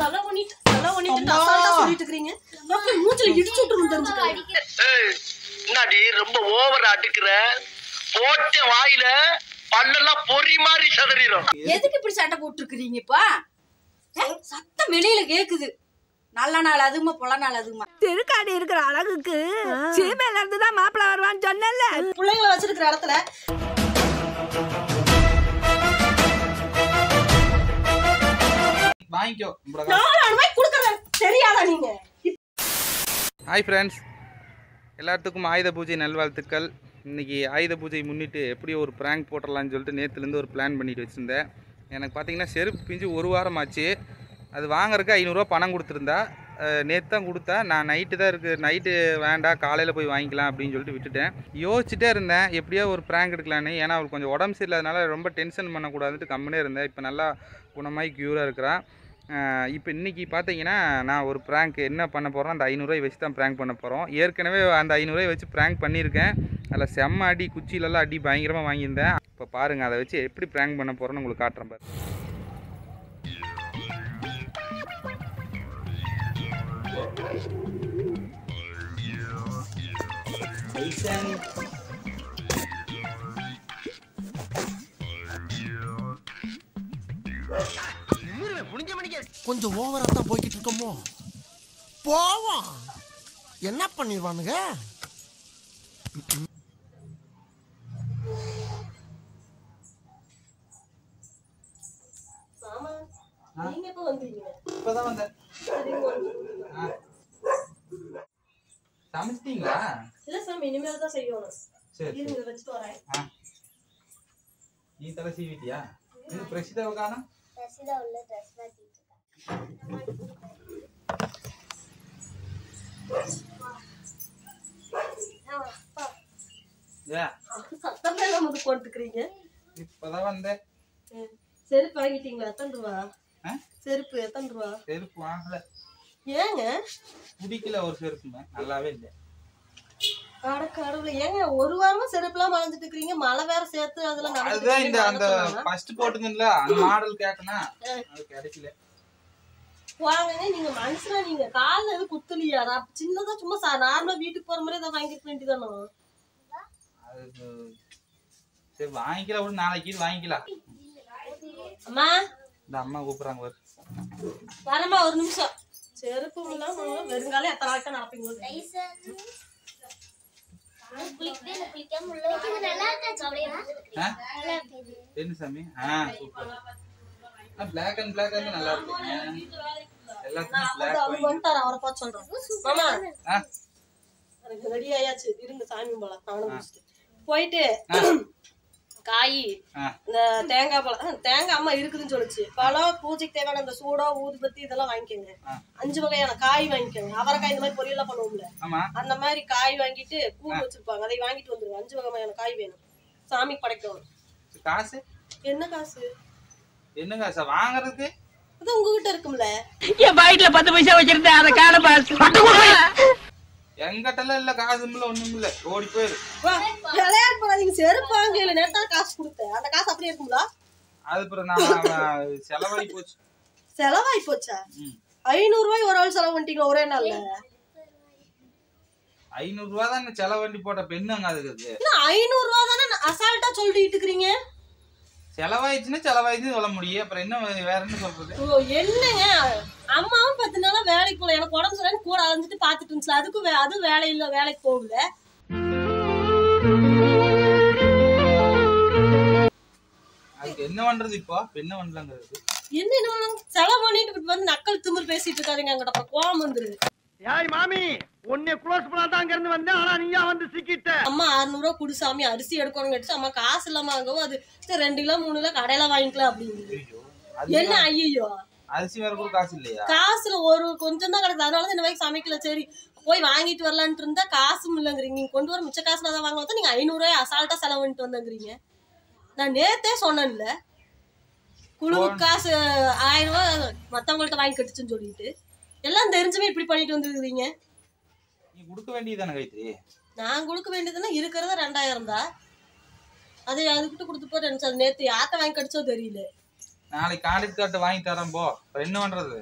செலவு பண்ணிட்டு செலவு பண்ணிட்டு அசால்ட்டா சொல்லிட்டு இருக்கீங்க அப்புறம் மூச்சுல இடிச்சு விட்டுரும் தெரிஞ்சுக்க என்னடி ரொம்ப ஓவர் அடிக்கிற போட்ட வாயில பல்லெல்லாம் பொறி மாதிரி சதறிடும் எதுக்கு இப்படி சண்டை போட்டுருக்கீங்கப்பா சத்தம் வெளியில கேக்குது நல்ல நாள் அதுமா பொல நாள் அதுமா தெருக்காடி இருக்கிற அழகுக்கு சீமையில இருந்து தான் மாப்பிள்ள வருவான்னு சொன்னேன்ல பிள்ளைங்களை வச்சிருக்கிற இடத்துல வாங்கிக்கோ உங்களோட நாலாயிரம் ரூபாய் கொடுக்கறது தெரியாதா நீங்க ஹாய் ஃப்ரெண்ட்ஸ் எல்லாத்துக்கும் ஆயுத பூஜை நல்வாழ்த்துக்கள் இன்றைக்கி ஆயுத பூஜை முன்னிட்டு எப்படி ஒரு ப்ராங்க் போட்டுடலான்னு சொல்லிட்டு நேற்றுலேருந்து ஒரு பிளான் பண்ணிட்டு வச்சுருந்தேன் எனக்கு பார்த்தீங்கன்னா செருப்பு பிஞ்சு ஒரு வாரம் ஆச்சு அது வாங்குறதுக்கு ஐநூறுரூவா பணம் கொடுத்துருந்தா நேற்று தான் கொடுத்தா நான் நைட்டு தான் இருக்குது நைட்டு வேண்டாம் காலையில் போய் வாங்கிக்கலாம் அப்படின்னு சொல்லிட்டு விட்டுட்டேன் யோசிச்சுட்டே இருந்தேன் எப்படியோ ஒரு ப்ராங்க் எடுக்கலான்னு ஏன்னா அவளுக்கு கொஞ்சம் உடம்பு சரியில்லாதனால ரொம்ப டென்ஷன் பண்ணக்கூடாதுன்ட்டு கம்முனே இருந்தேன் இப்போ நல்லா குணமாகி க்யூராக இருக்கிறா இப்போ இன்றைக்கி பார்த்தீங்கன்னா நான் ஒரு ப்ராங்க் என்ன பண்ண போகிறோம் அந்த ஐநூறுரூவாய் வச்சு தான் ப்ராங்க் பண்ண போகிறோம் ஏற்கனவே அந்த ஐநூறுரூவாய் வச்சு ப்ராங்க் பண்ணியிருக்கேன் அதில் செம்ம அடி குச்சியிலலாம் அடி பயங்கரமாக வாங்கியிருந்தேன் இப்போ பாருங்கள் அதை வச்சு எப்படி ப்ராங்க் பண்ண போகிறோன்னு உங்களுக்கு காட்டுறேன் பாரு கொஞ்சம் ஓவரா தான் போய்கிட்டு இருக்கோமோ போவோம் என்ன பண்ணிடுவானுங்க ஆமா நீங்க எப்ப வந்தீங்க இப்போ தான் வந்தேன் சமைச்சிட்டீங்களா இல்ல சாமி இனிமேல் தான் செய்யணும் சரி இருங்க வச்சுட்டு வரேன் ஆ நீ தலை சீவிட்டியா இது பிரசிதாவை காணும் ஏ சத்தமே நமக்கு போட்டுக்கிறீங்க இப்போதான் வந்தேன் செருப்பு வாங்கிட்டீங்களா எத்தனை ரூபா ஆ? செருப்பு எத்தனை ரூபா செருப்பு வாங்கல ஏங்க பிடிக்கல ஒரு செருப்புமே நல்லாவே இல்லை அட கடவுளே ஏங்க ஒரு வாரமா செருப்புலாம் மலஞ்சிட்டு இருக்கீங்க மழை வேற சேர்த்து அதுல அதுதான் இந்த அந்த நடந்துட்டு ஃபர்ஸ்ட் போட்டுங்கல்ல அந்த மாடல் கேட்டனா அது கிடைக்கல வாங்கங்க நீங்க மனுஷனா நீங்க கால்ல எதுவும் குத்துலியா நான் சின்னதா சும்மா நார்மலா வீட்டுக்கு போற மாதிரி ஏதாவது வாங்கிக்க வேண்டியதானோ அது சரி வாங்கிக்கலாம் விடு நாளைக்கு இது வாங்கிக்கலாம் அம்மா இந்த அம்மா கூப்பிடுறாங்க ஒரு வரமா ஒரு நிமிஷம் செருப்பு இல்லாம வெறுங்காலம் எத்தனை நாளைக்கு தான் நடப்பீங்க ஆ? என்ன சாமி ஆ சூப்பர் பிளாக் அண்ட் பிளாக் வந்து நல்லா இருக்குங்க எல்லாத்துக்கும் அது பிளாக் அவர் வந்துட்டாரு அவரை பார்த்து சொல்றேன் மாமா ஆ எனக்கு ரெடி ஆயாச்சு இருங்க சாமி போல நானும் முடிச்சுட்டு போயிட்டு காய் ஆ இந்த தேங்காய் பழம் ஆ, தேங்காய் அம்மா இருக்குதுன்னு சொல்லுச்சு பழம் பூஜைக்கு தேவையான இந்த சூடா ஊதுபத்தி இதெல்லாம் வாங்கிக்கோங்க ஆ. அஞ்சு வகையான காய் வாங்கிக்கோங்க அவரைக்காய் இந்த மாதிரி பொரியெல்லாம் பண்ணுவோம்ல ஆமா அந்த மாதிரி காய் வாங்கிட்டு கூழ் வச்சிருப்பாங்க அதை வாங்கிட்டு வந்துருங்க அஞ்சு வகையான காய் வேணும் சாமிக்கு படைக்கணும் காசு என்ன காசு என்ன காசா வாங்குறதுக்கு அது உங்ககிட்ட இருக்கும்ல என் வயிற்றுல பத்து பைசா வச்சிருந்தேன் அதை காண பாஸ் எங்கிட்டலாம் இல்ல காசு இல்ல ஒண்ணும் இல்ல ஓடி போயிரு வா, விளையாட்டு போடாதீங்க செருப்பு வாங்கல நேரத்தால காசு கொடுத்தேன் அந்த காசு அப்படியே இருக்கும்ல அது அப்புறம் நான் நான் செலவாகி போச்சு செலவாயி போச்சா ம். ஐநூறு ரூபாய் ஒரு ஆள் செலவு பண்ணிட்டீங்க ஒரே நாள்ல ஐநூறு ரூபா தான் இந்த செலவண்டி போட்ட பெண்ணுங்க அதுக்கு அது என்ன ஐநூறு ரூபா தானே அசால்ட்டா சொல்லிட்டு இருக்கிறீங்க செலவாயிடுச்சுன்னா செலவாயிடுச்சுன்னு சொல்ல முடியும் அப்புறம் என்ன வேற என்ன சொல்றது ஓ என்னங்க அம்மாவும் பத்து நாளா வேலைக்கு போகல எனக்கு உடம்பு சரியில்லைன்னு கூட அலைஞ்சிட்டு பாத்துட்டு இருந்துச்சு அதுக்கும் வே- அதுவும் வேலை இல்ல வேலைக்கு போகல அதுக்கு என்ன பண்றது இப்போ இப்ப என்ன பண்ணலாங்கிறது என்ன என்ன பண்ணாங்க? செலவு பண்ணிட்டு இப்படி வந்து நக்கல் திமிர் பேசிட்டு இருக்காதீங்க அங்கிட்ட அப்ப கோவம் வந்துருது ஏய் மாமி உன்னை க்ளோஸ் பண்ணா தான் அங்க இருந்து வந்தேன் ஆனா நீயா வந்து சிக்கிட்ட அம்மா அறுநூறு ரூபா குடு சாமி அரிசி எடுக்கணும் கேட்டு அம்மா காசு இல்லாம வாங்கவும் அது சரி, ரெண்டு கிலோ மூணு கிலோ கடையில வாங்கிக்கலாம் அப்படிங்குது அது என்ன ஐயோ அரிசி வேற கூட காசு இல்லையா காசுல ஒரு கொஞ்சம் தான் கிடக்குது அதனால தான் இந்த மாதிரி சமைக்கல சரி போய் வாங்கிட்டு வரலான்ட்டு இருந்தா காசும் இல்லைங்கிறீங்க நீங்க கொண்டு வர மிச்ச காசுல தான் வாங்க வந்தா நீங்க ஐநூறு ரூபாய் அசால்ட்டா செலவு பண்ணிட்டு வந்தங்கிறீங்க நான் நேத்தே சொன்னேன்ல குழுவுக்கு காசு ஆயிரம் ரூபாய் மத்தவங்கள்ட்ட வாங்கி கட்டுச்சுன்னு சொல்லிட்டு எல்லாம் தெரிஞ்சுமே இப்படி பண்ணிட்டு வந்துருக்கீங்க நீ கொடுக்க வேண்டியதானே கைத்ரி நான் கொடுக்க வேண்டியதுன்னா இருக்கிறத ரெண்டாயிரம் தான் அது அதுக்கிட்ட கொடுத்து போட்டு நினைச்சு அது நேத்து யார்ட்ட வாங்கி கடிச்சோ தெரியல நாளைக்கு கான்ட்ராக்ட் கார்டு வாங்கி தரேன் போ அப்புறம் என்ன பண்றது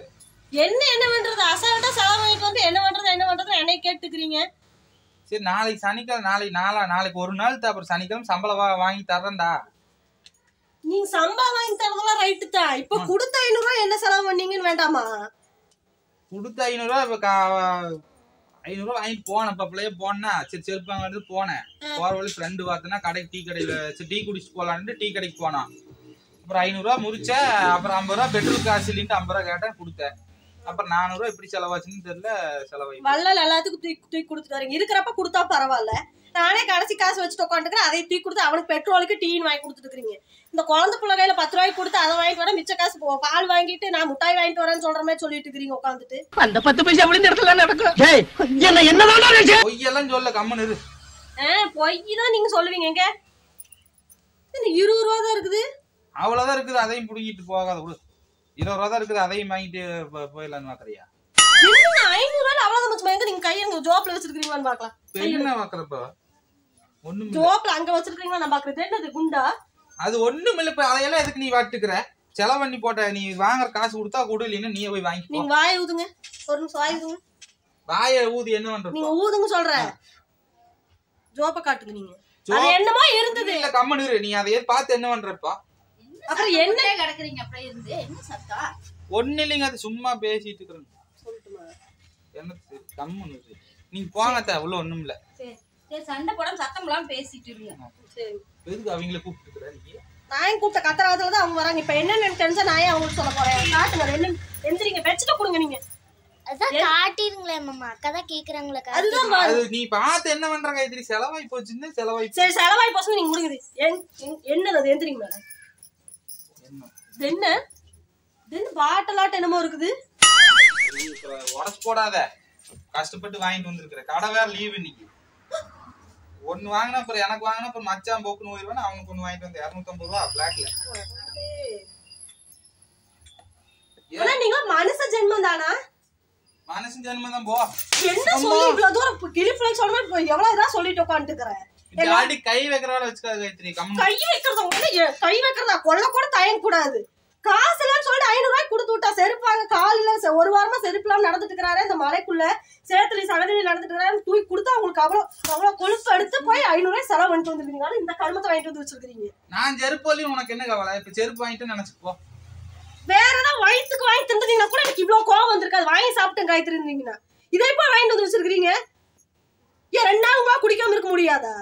என்ன என்ன பண்றது அசால்ட்டா செலவு வாங்கிட்டு வந்து என்ன பண்றது என்ன பண்றது என்னை கேட்டுக்கிறீங்க சரி நாளைக்கு சனிக்கிழமை நாளைக்கு நாளா நாளைக்கு ஒரு நாள் தான் அப்புறம் சனிக்கிழமை சம்பளம் வா வாங்கி தர்றேன்டா நீங்க சம்பளம் வாங்கி தரதெல்லாம் ரைட்டு தான் இப்ப கொடுத்த ஐநூறு ரூபாய் என்ன செலவு பண்ணீங்கன்னு வேண்டாமா கொடுத்த ஐநூறுரூவா இப்போ கா ஐநூறுரூவா வாங்கிட்டு போனேன் இப்போ பிள்ளைய போனேன்னா சரி செருப்பு வாங்கிட்டு போனேன் போகிற வழி ஃப்ரெண்டு பார்த்தேன்னா கடைக்கு டீ கடையில் சரி டீ குடிச்சிட்டு போகலான்ட்டு டீ கடைக்கு போனான் அப்புறம் ஐநூறுரூவா முடிச்சேன் அப்புறம் ஐம்பது ரூபா பெட்ரோல் காசு இல்லைன்ட்டு ஐம்பது ரூபா கேட்டேன் கொடுத்தேன் அப்புறம் நானூறுரூவா எப்படி செலவாச்சுன்னு தெரியல செலவாயி வள்ளல் எல்லாத்துக்கும் தூக்கி தூக்கி கொடுத்துட்டு வரீங்க இருக்கிறப்ப கொடுத்தா பரவாயில்ல நானே கடைசி காசு வச்சுட்டு உட்காந்துக்கிறேன் அதை தூக்கி கொடுத்து அவனுக்கு பெட்ரோலுக்கு டீன்னு வாங்கி கொடுத்துட்டு இருக்கீங்க இந்த குழந்தை பிள்ளை கையில பத்து ரூபாய்க்கு கொடுத்து அதை வாங்கிட்டு வர மிச்ச காசு போ- பால் வாங்கிட்டு நான் முட்டாய் வாங்கிட்டு வரேன்னு சொல்ற மாதிரி சொல்லிட்டு இருக்கிறீங்க உட்காந்துட்டு அந்த பத்து பைசா விழுந்த இடத்துல நடக்கும் டேய் என்ன என்னதான் நினைச்ச பொய்யெல்லாம் சொல்ல கம்முன்னு இரு ஆஹ் பொய் தான் நீங்க சொல்லுவீங்க எங்க இந்த இருபது ரூபா தான் இருக்குது அவ்வளோதான் இருக்குது அதையும் பிடிங்கிட்டு போகாத விடு இருபது ரூபா தான் இருக்குது அதையும் வாங்கிட்டு போ- போயிடலான்னு பார்க்குறியா என்ன ஐநூறு ரூபாய் அவ்வளவு மச்சமா எங்க நீங்க கையை எங்க ஜோப்ல வச்சிருக்கீங்களான்னு பாக்கலாம் இப்போ என்ன பார்க்குறப்ப ஒன்றும் ஜோப்ல அங்க வச்சிருக்கீங்களா நான் பாக்குறது என்னது குண்டா அது ஒண்ணும் இல்ல இப்ப அதையெல்லாம் எதுக்கு நீ வாட்டுக்கிற செலவு பண்ணி போட்ட நீ வாங்குற காசு கொடுத்தா கொடு இல்லைன்னா நீயே போய் வாங்கிக்கோ நீங்க வாய் ஊதுங்க ஒரு நிமிஷம் வாய் ஊதுங்க வாய ஊதி என்ன பண்ற நீங்க ஊதுங்க சொல்ற ஜோப்ப காட்டுங்க நீங்க ஜோப்? அது என்னமோ இருந்தது இல்ல கம்மனு இரு நீ அதையே பார்த்து என்ன பண்றப்பா அப்புறம் என்ன என்ன கிடக்குறீங்க அப்புறம் இருந்து என்ன சத்தம் ஒண்ணு இல்லைங்க அது சும்மா பேசிட்டு இருக்கிறேன் என்ன கம்மனு இரு நீங்க போங்க அத்தை, உள்ள ஒண்ணும் இல்ல சரி சரி சண்டை போடாம சத்தம் இல்லாம பேசிட்டு இருங்க சரி எதுக்கு அவங்கள கூப்பிட்டு நீ நான் கூப்பிட்ட கத்துறாதுல தான் அவங்க வராங்க இப்ப என்னன்னு தெரிஞ்சா நான் ஏன் அவங்களுக்கு சொல்ல போறேன் காட்டுங்க அது என்ன எந்திரிங்க வச்சுட்டு கொடுங்க நீங்க அதான் காட்டிருங்களே மாமா அக்கா தான் கேக்குறாங்களே அதுதான் பா- அது நீ பார்த்து என்ன பண்ற கைத்திரி செலவாய் போச்சுன்னு செலவாய் போச்சு. சரி செலவாய் போச்சு நீங்க முடியுது என்- என்- என்னது அது எந்திரிங்க மேடம் என்ன இது என்ன இது என்ன பாட்டலாட்ட என்னமோ இருக்குது உடச்சு போடாத கஷ்டப்பட்டு வாங்கிட்டு வந்திருக்கிற கடை வேற லீவ் இன்னைக்கு ஒன்னு வாங்கினா அப்புறம் எனக்கு வாங்கினா அப்புறம் மச்சான் போக்குன்னு போயிடுவானே அவனுக்கு ஒண்ணு வாங்கிட்டு வந்து இரநூத்தம்பது ரூபா பிளாக்ல ஆனா நீங்க மனுஷ ஜென்மம் தானா மனசு ஜென்மம் தான் போ என்ன சொல்லி இவ்வளவு தூரம் கிளிப்பிள்ளை சொல்ற இப்ப எவ்வளவு இதா சொல்லிட்டு உட்காந்துக்கிறேன் இப்படி ஆடி கை வைக்கிற வேலை வச்சுக்காத கைத்திரி கம்மு கை வைக்கிறத உடனே எ- கை வைக்கிறதா கொல்ல கூட தயங்க கூடாது காசு இல்லைன்னு சொல்லிட்டு ஐநூறு ரூபாய் கொடுத்து விட்டா செருப்பாங்க காலில செ- ஒரு வாரமா செருப்பு இல்லாம நடந்துட்டு இருக்கிறாரு இந்த மலைக்குள்ள சேத்துல சகதியில நடந்துட்டு இருக்கிறாரு தூக்கி கொடுத்து அவங்களுக்கு அவ்வளவு அவ்வளவு கொழுப்பு எடுத்து போய் ஐநூறு ரூபாய் செலவு பண்ணிட்டு வந்துருக்கீங்க ஆனா இந்த கருமத்தை வாங்கிட்டு வந்து வச்சிருக்கீங்க நான் செருப்பு உனக்கு என்ன கவலை இப்ப செருப்பு வாங்கிட்டு நினைச்சுக்கோ வேற ஏதாவது வயிற்றுக்கு வாங்கி தின்றீங்கன்னா கூட எனக்கு இவ்வளவு கோவம் வந்திருக்காது வாங்கி சாப்பிட்டு காய்த்து இருந்தீங்கன்னா இதை போய் வாங்கிட்டு வந்து வச்சிருக்கீங்க ஏன் ரெண்டாயிரம் ரூபாய் குடிக்காம இருக்க முடியாதா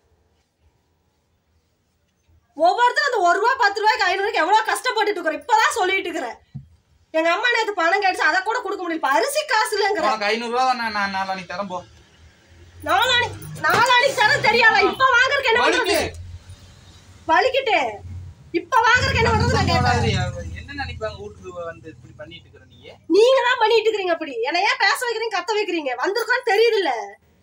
ஒவ்வொருத்தரும் அந்த ஒரு ரூபா பத்து ரூபாய்க்கு ஐநூறு ரூபாய்க்கு எவ்வளவு கஷ்டப்பட்டுட்டு இருக்கிறேன் இப்பதான் சொல்லிட்டு இருக்கிறேன் எங்க அம்மா நேத்து பணம் கேட்டுச்சு அதை கூட கொடுக்க முடியல இப்ப அரிசி காசு இல்லைங்கிற உனக்கு ஐநூறு ரூபா நான் நான் நாளைக்கு தரேன் போ நாளானி நாளானிக்கு தர தெரியாதா இப்ப வாங்குறதுக்கு என்ன வலிக்கு. பண்றது வலிக்கிட்டு இப்ப வாங்குறதுக்கு என்ன பண்றது நான் கேட்டேன் போடாதே. என்ன நினைப்பாங்க வீட்டுக்கு வந்து இப்படி பண்ணிட்டு இருக்கிற நீ நீங்க தான் பண்ணிட்டு இருக்கீங்க அப்படி என்ன ஏன் பேச வைக்கிறீங்க கத்த வைக்கிறீங்க வந்திருக்கான்னு தெரியுது இல்ல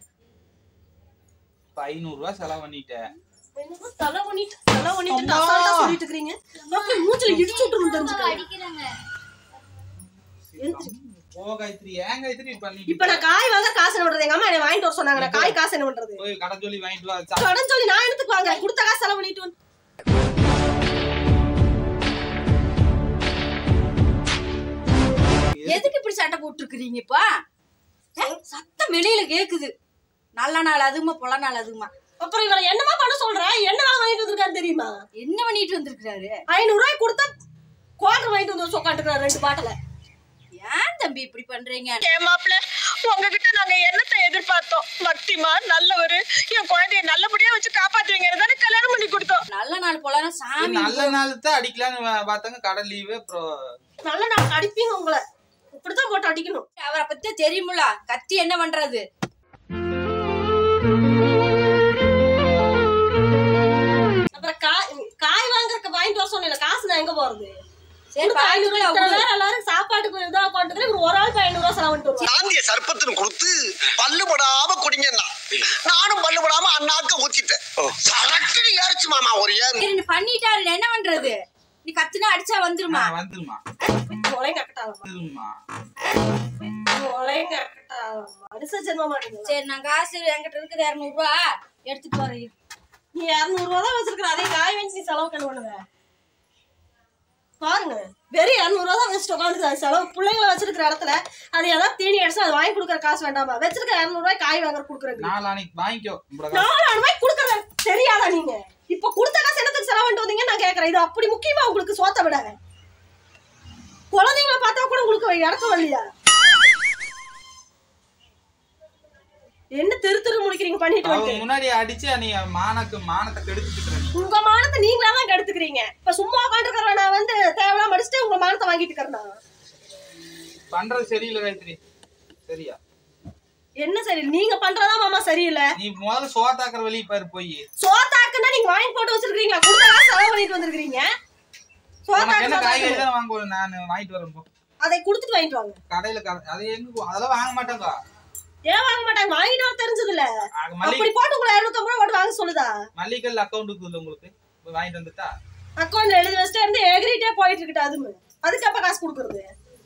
இப்ப ஐநூறு ரூபா செலவு பண்ணிட்டேன் தலை பண்ணிட்டு தலை பண்ணிட்டு அம்மா. அசால்ட்டா சொல்லிட்டு இருக்கீங்க அப்ப மூச்சுல இடிச்சு விட்டுரும் தெரிஞ்சுக்க அடிக்கிறாங்க போ காயத்ரி ஏன் காயத்ரி இப்படி பண்ணிட்டு இப்ப நான் காய் வாங்க காசு என்ன பண்றது எங்க அம்மா என்ன வாங்கிட்டு வர சொன்னாங்க நான் காய் காசு என்ன பண்றது போய் கடை சொல்லி வாங்கிட்டு வா சா- கடன் சொல்லி நான் எடுத்துக்கு வாங்க கொடுத்த காசு செலவு பண்ணிட்டு வந்து எதுக்கு இப்படி சண்டை போட்டுருக்கீங்க இப்ப ஏ, சத்தம் வெளியில கேக்குது நல்ல நாள் அதுமா பொல நாள் அதுமா அப்புறம் இவரை என்னமா பண்ண சொல்ற என்ன வாங்கிட்டு வந்திருக்கான்னு தெரியுமா என்ன பண்ணிட்டு வந்திருக்கிறாரு ஐநூறு ரூபாய் கொடுத்தா குவார்டர் வாங்கிட்டு வந்து உட்காந்துருக்காரு ரெண்டு பாட்டில ஏன் தம்பி இப்படி பண்றீங்க ஏமாப்ல உங்ககிட்ட நாங்க என்னத்தை எதிர்பார்த்தோம் பக்திமா நல்லவரு என் குழந்தைய நல்லபடியா வச்சு காப்பாத்துவீங்கன்னு தானே கல்யாணம் பண்ணி கொடுத்தோம் நல்ல நாள் பொலனா இது சாமி நல்ல நாள் தான் அடிக்கலான்னு வா- பார்த்தாங்க கடை லீவு அப்புறம் நல்ல நான் அடிப்பீங்க உங்களை இப்படித்தான் போட்டு அடிக்கணும் அவரை பத்தி தெரியுமுல கத்தி என்ன பண்றது அப்புறம் காய் காய் வாங்குறதுக்கு வாங்கிட்டு வர சொன்னேன் காசு நான் எங்க போறது சரி கொடுத்த ஐநூறு பாத்துக்கலாம் ரூபாய் இத்தனை பேர் எல்லாரும் சாப்பாட்டுக்கு இதா உட்காந்துட்டு இவர் ஒரு ஆளுக்கு ஐநூறு ரூபாய் செலவு பண்ணிட்டு வருவாங்க காந்திய சர்ப்பத்தின் கொடுத்து பல்லுபடாம குடிங்கன்னா நானும் பல்லுபடாம அண்ணாக்க ஊத்திட்டேன் சரக்கு ஏறிச்சு மாமா ஒரு ஏறு சரி நீ பண்ணிட்டாரு நான் என்ன பண்றது நீ கத்துனா அடிச்சா வந்துருமா ஆ, வந்துருமா ஒரே கட்டாளமா வந்துருமா ஒரே கட்டாளமா மனுஷ ஜென்ம மாட்டீங்களா சரி நான் காசு என்கிட்ட இருக்குது இரநூறு ரூபா எடுத்துட்டு போறேன் நீ இரநூறு ரூபா தான் வச்சிருக்கிற அதே காய் வாங்கி நீ செலவு பண்ண பண்ணுவ பாருங்க வெறும் இரநூறுவா தான் வச்சுட்டு உட்காந்து செலவு பிள்ளைங்களை வச்சிருக்கிற இடத்துல அது ஏதாவது தீனி அடிச்சு அது வாங்கி கொடுக்குற காசு வேண்டாமா வச்சிருக்க இரநூறுவாய் காய் வாங்குற கொடுக்குறேன் நாளானிக்கு வாங்கிக்கோ உங்களோட காசு. நாலாயிரம் ரூபாய் கொடுக்குறது தெரியாதா நீங்க இப்ப கொடுத்த காசு என்னத்துக்கு செலவு பண்ணிட்டு வந்தீங்க நான் கேக்குறேன் இது அப்படி முக்கியமா உங்களுக்கு சோத்த விட குழந்தைங்களை பார்த்தா கூட உங்களுக்கு இறக்கம் இல்லையா என்ன திரு திரு முடிக்கிறீங்க பண்ணிட்டு அவங்க வந்துட்டு முன்னாடி அடிச்சு நீ மானக்கு மானத்தை கெடுத்துட்டு உங்க மானத்தை நீங்களா தான் கெடுத்துக்கிறீங்க இப்ப சும்மா உட்காந்துருக்கிற நான் வந்து தேவையில்லாம அடிச்சுட்டு உங்க மானத்தை வாங்கிட்டு இருக்கிறேன் பண்றது சரியில்லை காயத்ரி சரியா என்ன சரி நீங்க பண்றதா மாமா சரியில்லை நீ முதல்ல சோத்தாக்குற வழி பாரு போய் சோத்தாக்குன்னா நீங்க வாங்கி போட்டு வச்சிருக்கீங்களா கொடுத்த காசு செலவு பண்ணிட்டு வந்திருக்கீங்க உனக்கு என்ன காய்கறி சோத்தாக்கு தான் வாங்குவேன் நான் வாங்கிட்டு வரேன் போ அதை கொடுத்துட்டு வாங்கிட்டு வாங்க கடையில க- அது எங்க போ- அதெல்லாம் வாங்க மாட்டாங்க ஏன் வாங்க மாட்டாங்க வாங்கிட்டு வர தெரிஞ்சது இல்ல அது மல்லி அப்படி போட்டு உங்களை இருநூத்தி ரூபாய் போட்டு வாங்க சொல்லுதா மல்லிகல் அக்கௌண்ட்டுக்கு இல்லை உங்களுக்கு போய் வாங்கிட்டு வந்துட்டா அக்கௌண்ட்ல எழுதி வச்சுட்டு இருந்து எகிரிட்டே போயிட்டு இருக்கட்டும் அதுமே அதுக்கு அப்ப காசு கொடுக்கறது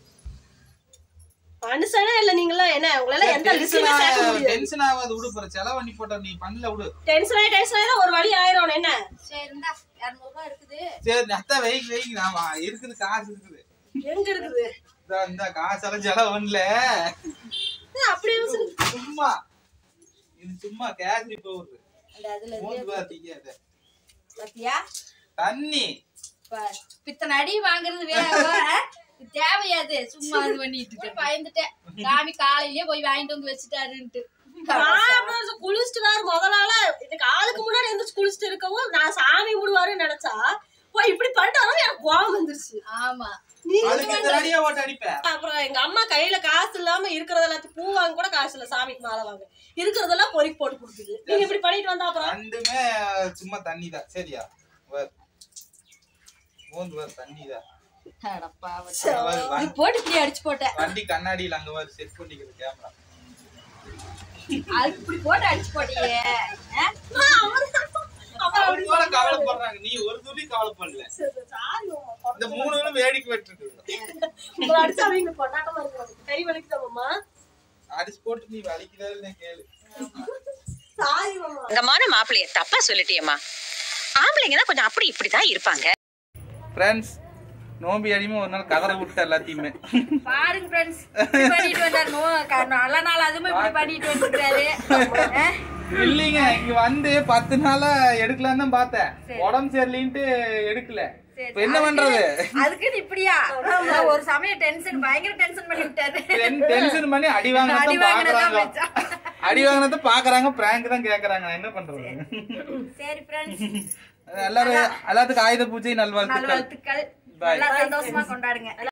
மனுஷனே இல்ல நீங்களா என்ன உங்களால எந்த லிஸ்ட்லயுமே சேர்க்க முடியாது டென்ஷன் ஆகாது விடு போற செலவு பண்ணி போட்ட நீ பண்ணல விடு டென்ஷன் ஆகி டென்ஷன் ஆகி தான் ஒரு வழி ஆயிரும் என்ன சரி இருந்தா இரநூறுவா இருக்குது சரி அத்தை வைங்க வைங்க நான் வா- இருக்குது காசு இருக்குது எங்க இருக்குது இதா இந்த காசெல்லாம் செலவு பண்ணல ஏன் அப்படி யோசிச்சு- சும்மா இது சும்மா கேசரி போகுது அந்த அதுல மூந்து பாத்தீங்க அதை. பாத்தியா தண்ணி இப்ப பித்தனை அடி வாங்குறது வேற தேவையாது சும்மா இது பண்ணிட்டு இருக்கேன். பயந்துட்டேன் சாமி காலையிலேயே போய் வாங்கிட்டு வந்து வச்சுட்டாருன்ட்டு நான் குளிச்சுட்டு வேற முதலால இதுக்கு ஆளுக்கு முன்னாடி எந்திரிச்சு குளிச்சுட்டு இருக்கவும் நான் சாமி முடுவாருன்னு நினைச்சா போய் இப்படி பண்ணிட்டாலும் எனக்கு கோவம் வந்துருச்சு ஆமா நீ அதுக்கு இந்த அடியா ஓட்ட அடிப்பேன் அப்புறம் எங்க அம்மா கையில காசு இல்லாம இருக்கிறது எல்லாத்தையும் பூ வாங்க கூட காசு இல்ல சாமிக்கு மாலை வாங்க இருக்கிறதெல்லாம் பொறிக்கு போட்டு கொடுக்குது நீங்க இப்படி பண்ணிட்டு வந்தா அப்புறம் ரெண்டுமே சும்மா தண்ணி தான் சரியா வர் மூந்து வர் தண்ணி தான் இது போட்டு இப்படி அடிச்சு போட்டேன் வண்டி கண்ணாடியில அங்க வர செட் பண்ணிக்கிறது கேமரா அதுக்கு இப்படி போட்டு அடிச்சு போட்டியே ஆ? அவங்க போல கவலைப்படுறாங்க நீ ஒரு துளி கவலைப்படல இந்த மூணுகளும் வேடிக்கை வெட்டு உங்களை அடிச்சா அவங்க பொண்ணாட்டமா இருக்காங்க கை வலிக்குதாமம்மா அடிச்சு போட்டு நீ வலிக்குதான்னு கேளு சாரி மாமா தங்கமான மாப்பிள்ளைய தப்பா சொல்லிட்டியம்மா ஆம்பளைங்க தான் கொஞ்சம் அப்படி இப்படிதான் இருப்பாங்க ஃப்ரெண்ட்ஸ் நோம்பி அடிமை ஒரு நாள் கதற விட்டு எல்லாத்தையுமே பாருங்க ஃப்ரெண்ட்ஸ் பண்ணிட்டு வந்தாரு நோ க- நல்ல நாள் அதுவுமே இப்படி பண்ணிட்டு வந்துருக்காரு ஆ? இல்லைங்க இங்க வந்து பத்து நாளா எடுக்கலான்னு தான் பார்த்தேன் உடம்பு சரியில்லைன்ட்டு எடுக்கல இப்ப என்ன பண்றது அதுக்குன்னு இப்படியா ஒரு சமயம் டென்ஷன் பயங்கர டென்ஷன் பண்ணி விட்டாரு டென்ஷன் பண்ணி அடி அடி வாங்கினதான் வாங்கினதான் பாக்குறாங்க மிச்சம். அடி வாங்கினத பாக்குறாங்க பிராங்க் தான் கேக்குறாங்க நான் என்ன பண்றது சரி ஃப்ரெண்ட்ஸ் எல்லாரும் எல்லாத்துக்கும் ஆயுத பூஜை நல்வாழ்த்துக்கள் நல்வாழ்த்துக்கள் Bye. நல்லா சந்தோஷமா கொண்டாடுங்க